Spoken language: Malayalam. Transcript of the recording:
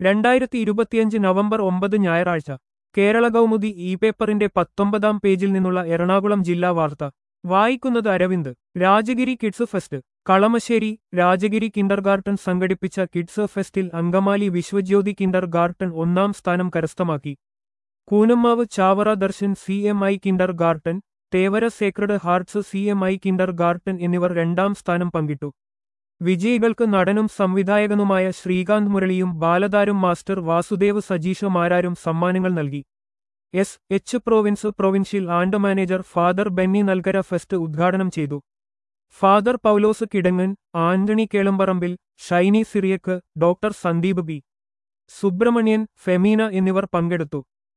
രണ്ടായിരത്തി ഇരുപത്തിയഞ്ച് നവംബർ ഒമ്പത് ഞായറാഴ്ച കേരള കൗമുദി ഇ പേപ്പറിന്റെ പത്തൊമ്പതാം പേജിൽ നിന്നുള്ള എറണാകുളം ജില്ലാ വാർത്ത വായിക്കുന്നത് Aravind Rajagiri kids fest Kalamassery Rajagiri kindergarten സംഘടിപ്പിച്ച കിഡ്സ് ഫെസ്റ്റിൽ അങ്കമാലി വിശ്വജ്യോതി കിൻഡർ ഗാർട്ടൻ ഒന്നാം സ്ഥാനം കരസ്ഥമാക്കി Koonammavu Chavara Darshan C M I kindergarten Thevara sacred hearts C M I kindergarten എന്നിവർ രണ്ടാം സ്ഥാനം പങ്കിട്ടു വിജയികൾക്ക് നടനും സംവിധായകനുമായ ശ്രീകാന്ത് മുരളിയും ബാലതാരും മാസ്റ്റർ വാസുദേവ് സജീഷ് മാരാരും സമ്മാനങ്ങൾ നൽകി S H province provincial and manager father Benny Nalkara fest ഉദ്ഘാടനം ചെയ്തു father Paulose Kidangan Antony കേളമ്പറമ്പിൽ Shiny Cyriac doctor Sandeep B Subramanian Femina എന്നിവർ പങ്കെടുത്തു